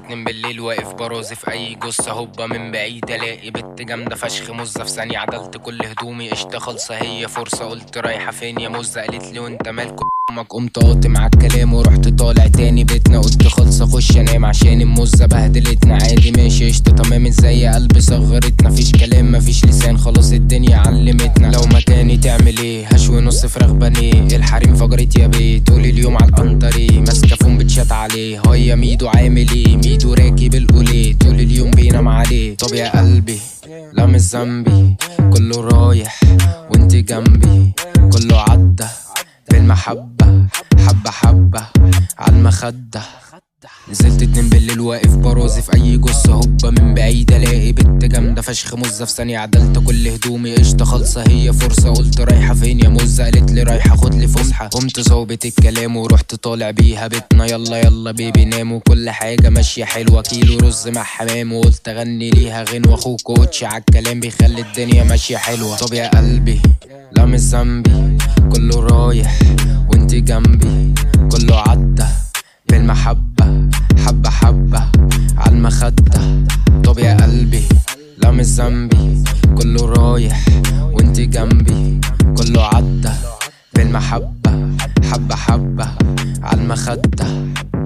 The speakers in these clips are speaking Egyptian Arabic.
اتنين بالليل واقف برازي في اي جثة هوبا من بعيد الاقي بنت جامدة فشخ مزة في ثانية عدلت كل هدومي قشطة خالصة هي فرصة قلت رايحة فين يا مزة قالت لي وانت مالك امك قمت قاطم على الكلام ورحت طالع تاني بيتنا قلت خلص اخش انام عشان المزة بهدلتنا عادي ماشي قشطة تمام ازاي يا قلبي صغرتنا فيش كلام مفيش لسان خلاص الدنيا علمتنا لو مكاني تعمل ايه هشوي نص فراخ بانيه الحريم فجرت يا بيه طول اليوم على القنطري ماسكه فون بتشات عليه هيا ميدو عامل ايه ميدو راكب القوليه طول اليوم بينام عليه طب يا قلبي لا مش ذنبي كله رايح وانت جنبي كله عدى بالمحبة حبة حبة عالمخدة نزلت اتنين بالليل واقف برازي في اي جثة هوبا من بعيد الاقي بنت جامدة فشخ مزة في ثانية عدلت كل هدومي قشطة خالصة هي فرصة قلت رايحة فين يا مزة قالت لي رايحة خد لي فسحة قمت ظابط الكلام ورحت طالع بيها بيتنا يلا يلا بيبي نام وكل حاجة ماشية حلوة كيلو رز مع حمام وقلت اغني ليها غنوة اخوك كوتش عالكلام بيخلي الدنيا ماشية حلوة طب يا قلبي لا مش ذنبي كله رايح وانت جنبي كله عدى بالمحبة حبة حبة عالمخدة طب يا قلبي لا مش ذنبي كله رايح وانت جنبي كله عدى بالمحبة حبة حبة عالمخدة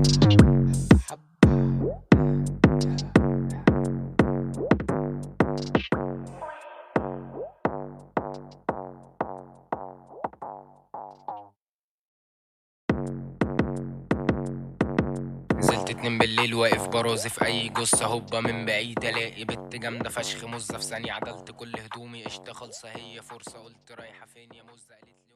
نزلت اتنين بالليل واقف برازي في اي جثة هوبا من بعيد الاقي بنت جامدة فشخ مزة في ثانية عدلت كل هدومي قشطة خالصة هي فرصة قلت رايحة فين يا مزة قالت لي